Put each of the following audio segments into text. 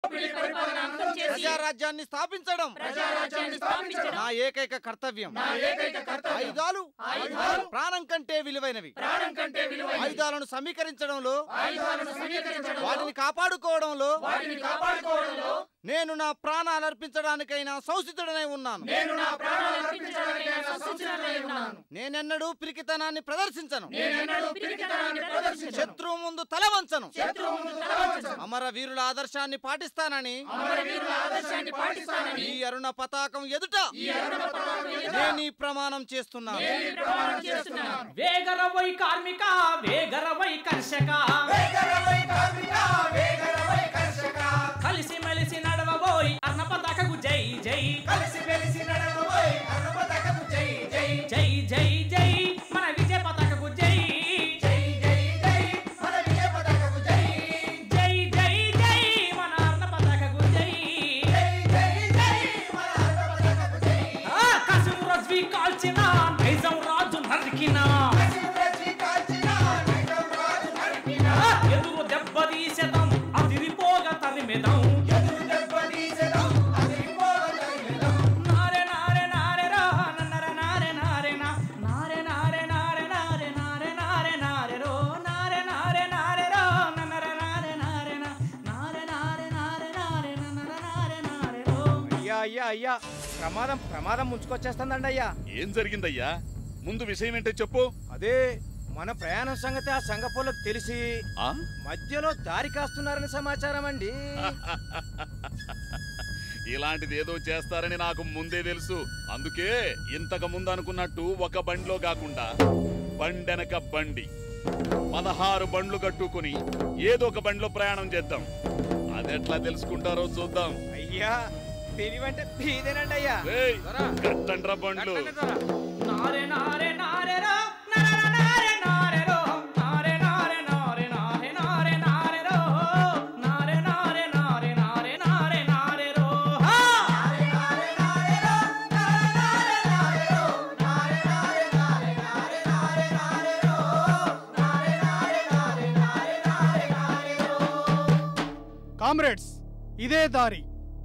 ప్రజారాజ్యాన్ని స్థాపించడం ప్రజారాజ్యాన్ని స్థాపించడం నా ఏకైక కర్తవ్యం నా ఏకైక కర్తవ్యం. ఆయుధాలు ఆయుధాలు ప్రాణం కంటే విలువైనవి ప్రాణం కంటే విలువైనవి. ఆయుధాలను సమీకరించడంలో ఆయుధాలను సమీకరించడంలో, వాటిని కాపాడుకోవడంలో వాటిని కాపాడుకోవడంలో నేను నా ప్రాణాలు అర్పించడానికైనా సంసిద్ధుడనై ఉన్నాను నేను నా ప్రాణాలు అర్పించడానికైనా సంసిద్ధుడనై ఉన్నాను. నేనెన్నడూ పిరికితనాన్ని ప్రదర్శించను నేనెన్నడూ పిరికితనాన్ని ప్రదర్శించను. శత్రువు ముందు తల వంచను శత్రువు ముందు తల వంచను. అమర వీరుల ఆదర్శాన్ని పాటిస్తానని అమరవీరుల ఆదర్శాన్ని పాటిస్తానని ఈ అరుణ పతాకం ఎదుట ఈ అరుణ పతాకం ఎదుట నేను ఈ ప్రమాణం చేస్తున్నాను నేను ఈ ప్రమాణం చేస్తున్నాను. వేగరవై కార్మిక వేగరవై కర్షక కలిసి మెలిసి నడవబోయ్ అన్న పతాకకు జై జై జై జై జై మన విజయ పతాకకు జై జై జై జై మన అన్న పతాకకు జై ఆ, కసిం రజ్వి కాల్చిన నైజం రాజు నరికిన ఆ, ఎదురు దెబ్బతీసెదం అదిరిపోగా తరిమెదం నారే నారే నారే రా నన్నర నారే నారే నా నారే నారే నారే నారే నారే నారే నారే రో నారే నారే నారే రా నన్నర నారే నారే నా నారే నారే నారే నారే నన్నర నారే నారే రో అయ్యా అయ్యా అయ్యా ప్రమాదం ప్రమాదం ముంచుకొచ్చేస్తుందండి అయ్యా ఏం జరిగిందయ్యా ముందు విషయం ఏంటో చెప్పు అదే మన ప్రయాణం సంగతి ఆ సంగపోలకు తెలిసి ఆ మధ్యలో దారి కాస్తున్నారని సమాచారం అండి ఇలాంటిది ఏదో చేస్తారని నాకు ముందే తెలుసు అందుకే ఇంతకు ముందు అనుకున్నట్టు ఒక బండిలో కాకుండా బండెనక బండి పదహారు బండ్లు కట్టుకుని ఏదో ఒక బండిలో ప్రయాణం చేద్దాం అదెట్లా తెలుసుకుంటారో చూద్దాం అయ్యా తెలివంటే ఇదేనండి అయ్యా రేయ్, కట్టండ్రా బండ్లు నారే నారే నారే రా నరర నారే నారే రో నారే నారే నారే నారే నారే నారే రో నారే నారే నారే నారే నారే నారే రో హా కామ్రేడ్స్ ఇదే దారి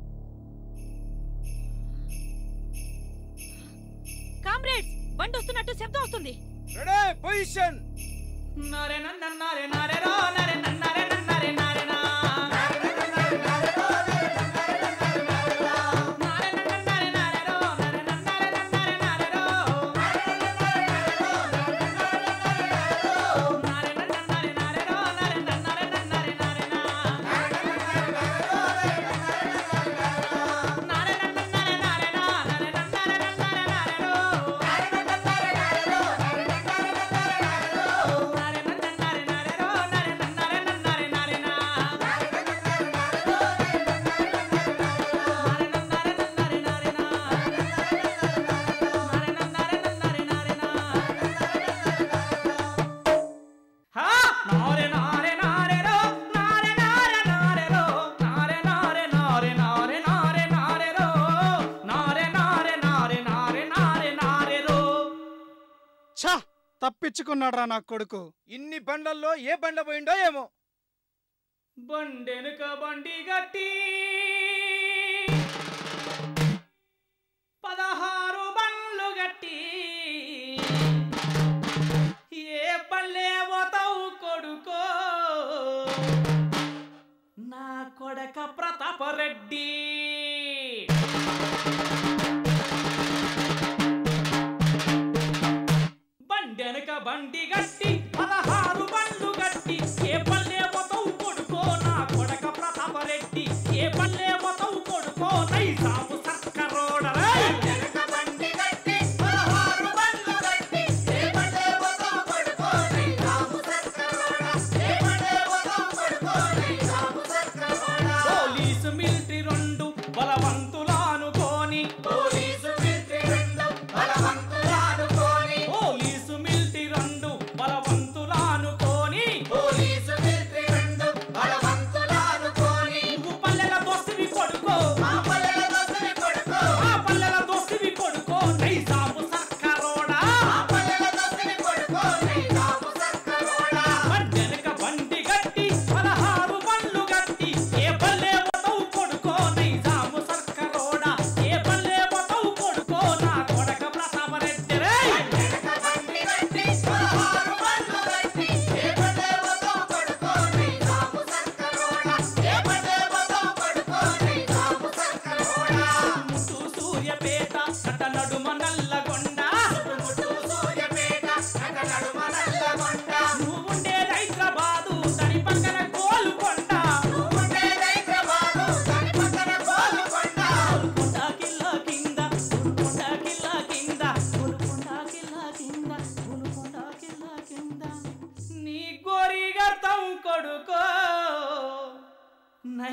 కామ్రేడ్స్ బండి వస్తున్నట్టు శబ్దం వస్తుంది రెడీ పొజిషన్ నారే నన్న నారే నారే రో నారే నన్నారే నన్నారే నారే నా నారే నన్నారే నారే రో నారే నన్నారే నారే రో నారే నన్నారే నారే నారే రో నారే నన్నారే నారే రో నారే నన్నారే నన్నారే నారే నా నారే నన్నారే నారే నారే నా నారే నన్నారే నన్నారే నారే రో నారే నన్నారే నారే రో నారే నన్నారే నారే రో నారే నన్నారే నన్నారే నారే నా హా నారే నారే నారే రో నారే నారే నారే రో నారే నారే నారే నారే నారే నారే రో నారే నారే నారే నారే నారే నారే రో ఛా తప్పించుకున్నాడ్రా నా కొడుకు ఇన్ని బండ్లల్లో ఏ బండ్ల పోయిండో ఏమో బండెనుక బండి గట్టి పదహారు బండ్లు గట్టి ఏ పల్లె పోతావు కొడుకో నా కొడక ప్రతాపరెడ్డి బండెనక బండి గట్టి పదహారు బండ్లు గట్టి ఏ పల్లె పోతావు కొడుకో నా కొడక ప్రతాపరెడ్డి ఏ పల్లె పోతావు కొడుకో నైజాము సర్కరోడ పోలీసు మిలిటరీ రెండు బలవంతులు అనుకోని పోలీసు మిలిటరీ రెండు బలవంతులు అనుకోని నువ్వు పల్లెల బొస్సుని కొడుకు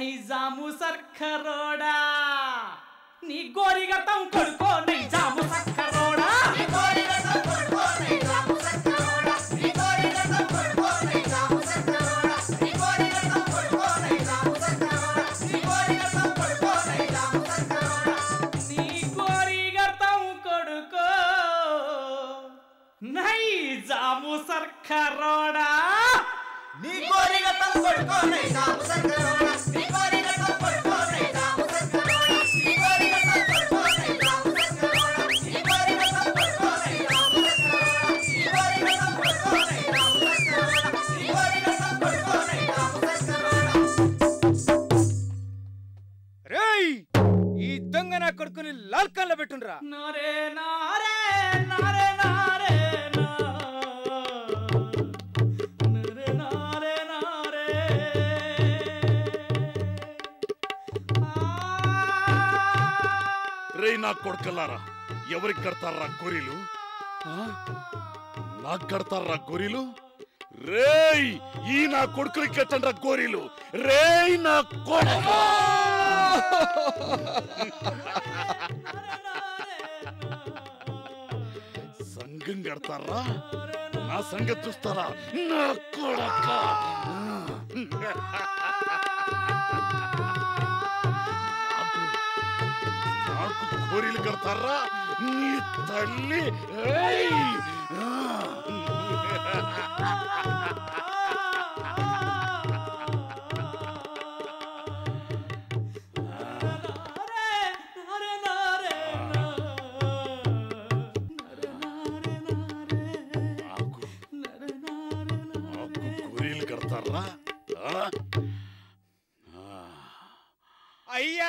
నైజాము సర్ఖరోడా నీ గోరిగతం కొడుకో నైజాము సర్ఖరోడా నీ గోరిగతం కొడుకో నైజాము సర్ఖరోడా నీ కోరిగతం కొడుకోనే జాము సక్కరోడా నీ కోరిగతం కొడుకోనే జాము సక్కరోడా నీ కోరిగతం కొడుకోనే జాము సక్కరోడా నీ కోరిగతం కొడుకోనే జాము సక్కరోడా నీ కోరిగతం కొడుకోనే జాము సక్కరోడా నీ కోరిగతం కొడుకోనే జాము సక్కరోడా రేయ్ ఈ దొంగ నా కొడుకుని లాల్కన్లో పెట్టుండ్రా నారే నారే నారే నారే నా. నారే నారే నారే. ఆ. రే నా కొడుకల్లారా ఎవరికి కడతారా గొర్రెలు ఆ? నాకు కడతారా గొర్రెలు రేయ్ ఈ నా కొడుకులకి కట్టండ్రా గోరీలు రేయ్ నా కొడుకు సంఘం కడతారా నా సంగతి చూస్తారా నా కొడక నాకు నాకు కోరిలు కడతారా నీ తల్లి ఏయ్! నాకు నాకు కోరిలు కడతారా ఆ? ఆ. అయ్యా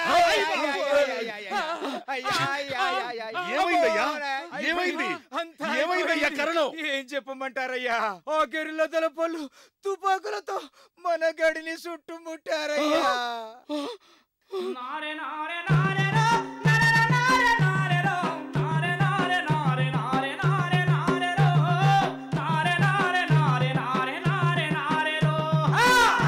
ఏమైందయ్యా? ఏమైంది? అంతా ఏమైందయ్యా కరణం? ఏం చెప్పమంటారయ్యా ఆ గెరిల్ల తలపళ్ళు తుపాకులతో మన గడిని చుట్టుముట్టారయ్యా నారే నారే నారే రో, నరే నారే నారే రో, నారే నారే నారే నారే నారే నారే రో, నారే నారే నారే నారే నారే నారే రో. హా!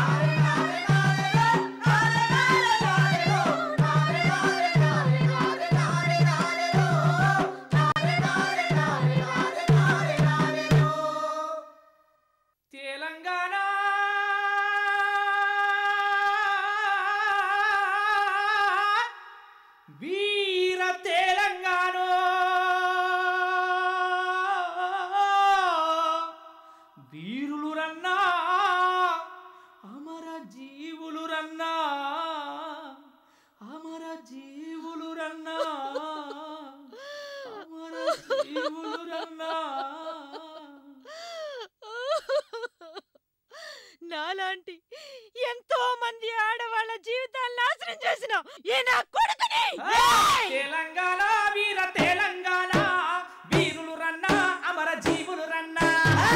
తెలంగాణ వీర తెలంగాణ వీరులు రన్నా అమర జీవులు రన్నా అమర జీవులు రన్నా అమర జీవులు రన్నా నాలాంటి ఎంతో మంది ఆడవాళ్ళ జీవితాలు నాశనం చేసిన ఈ నా కొడుకుని ఏయ్! తెలంగాణ వీర తెలంగాణ వీరులు రన్నా అమర జీవులు రన్నా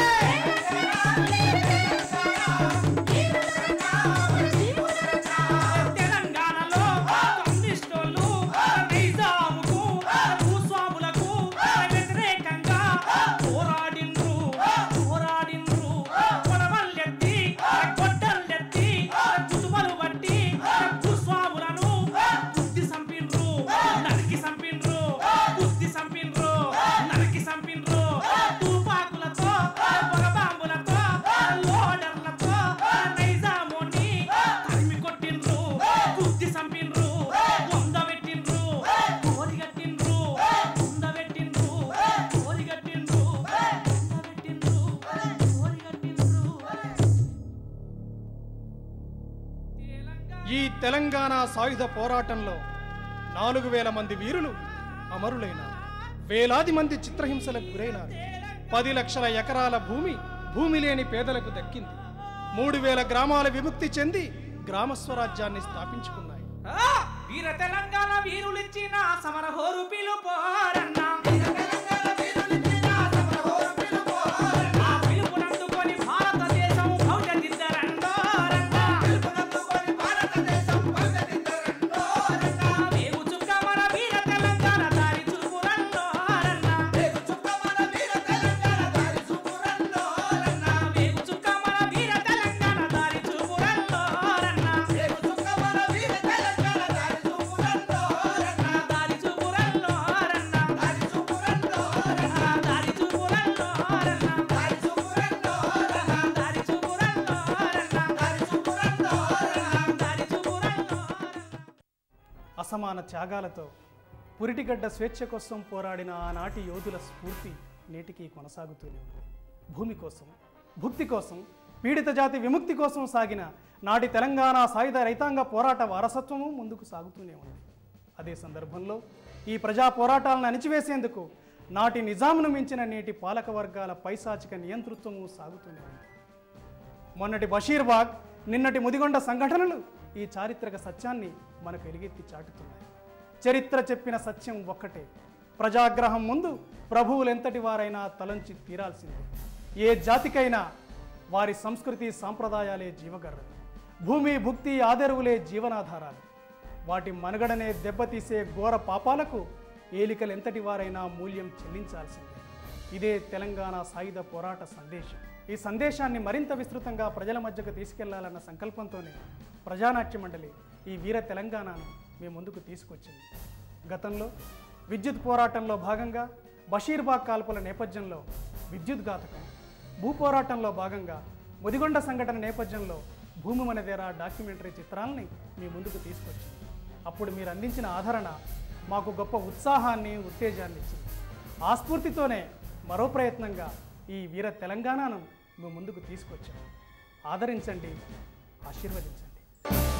తెలంగాణలో కమ్యూనిస్టోళ్ళు నైజాముకు భూస్వాములకు వ్యతిరేకంగా పోరాడిండ్రు పోరాడిండ్రు కొడవల్లెత్తి కొట్టల్లెత్తి చుట్టుమలు బట్టి భూస్వాములను బుద్ధి సంపిండ్రు నరికి సంపిండ్రు బుద్ధి సంపిండ్రు నరికి సంపిండ్రు తుపాకులతో పొగబాంబులతో లోడర్లతో నైజాముని తరిమి కొట్టిండ్రు బుద్ధి సంపిండ్రు వందబెట్టిండ్రు కోరిగట్టిండ్రు వందబెట్టిండ్రు కోరిగట్టిండ్రు వందబెట్టిండ్రు కోరిగట్టిండ్రు ఈ తెలంగాణ సాయుధ పోరాటంలో నాలుగు వేల మంది వీరులు అమరులైనారు వేలాది మంది చిత్రహింసలకు గురైనారు పది లక్షల ఎకరాల భూమి భూమి లేని పేదలకు దక్కింది మూడు వేల గ్రామాల విముక్తి చెంది గ్రామ స్వరాజ్యాన్ని స్థాపించుకున్నాయి ఆ! వీర తెలంగాణ వీరులిచ్చిన సమర హోరు పిలుపోరన్నా ఆ పిలుపునందుకొని భారతదేశం భౌజదిద్దరండోరన్నా. వేగు చుక్క మన వీర తెలంగాణ దారి చూపురండోరన్నా. వేగు చుక్క మన వీర తెలంగాణ దారి చూపురండోరన్నా. వేగు చుక్క మన వీర తెలంగాణ దారి చూపురండోరన్నా. అసమాన త్యాగాలతో పురిటిగడ్డ స్వేచ్ఛ కోసం పోరాడిన ఆనాటి యోధుల స్ఫూర్తి నేటికి కొనసాగుతూనే ఉంది భూమి కోసం భుక్తి కోసం పీడిత జాతి విముక్తి కోసం సాగిన నాటి తెలంగాణ సాయుధ రైతాంగ పోరాట వారసత్వము ముందుకు సాగుతూనే ఉంది అదే సందర్భంలో ఈ ప్రజా పోరాటాలను అణిచివేసేందుకు నాటి నిజామును మించిన నేటి పాలక వర్గాల పైశాచిక నియంతృత్వము సాగుతూనే ఉంది మొన్నటి బషీర్బాగ్ నిన్నటి ముదిగొండ సంఘటనలు ఈ చారిత్రక సత్యాన్ని మనకు ఎలుగెత్తి చాటుతున్నాయి చరిత్ర చెప్పిన సత్యం ఒక్కటే ప్రజాగ్రహం ముందు ప్రభువులు ఎంతటి వారైనా తలంచి తీరాల్సిందే ఏ జాతికైనా వారి సంస్కృతి సాంప్రదాయాలే జీవగర్రలు భూమి భుక్తి ఆదరువులే జీవనాధారాలు వాటి మనుగడనే దెబ్బతీసే ఘోర పాపాలకు ఏలికలు ఎంతటి వారైనా మూల్యం చెల్లించాల్సిందే ఇదే తెలంగాణ సాయుధ పోరాట సందేశం ఈ సందేశాన్ని మరింత విస్తృతంగా ప్రజల మధ్యకు తీసుకెళ్లాలన్న సంకల్పంతోనే ప్రజానాట్య మండలి ఈ వీర తెలంగాణను మీ ముందుకు తీసుకొచ్చింది గతంలో విద్యుత్ పోరాటంలో భాగంగా బషీర్బాగ్ కాల్పుల నేపథ్యంలో విద్యుత్ ఘాతకం భూ పోరాటంలో భాగంగా ముదిగొండ సంఘటన నేపథ్యంలో భూమి మనదేరా డాక్యుమెంటరీ చిత్రాలని మీ ముందుకు తీసుకొచ్చింది అప్పుడు మీరు అందించిన ఆదరణ మాకు గొప్ప ఉత్సాహాన్ని ఉత్తేజాన్ని ఇచ్చింది ఆ స్ఫూర్తితోనే మరో ప్రయత్నంగా ఈ వీర తెలంగాణను మీ ముందుకు తీసుకొచ్చాం ఆదరించండి ఆశీర్వదించండి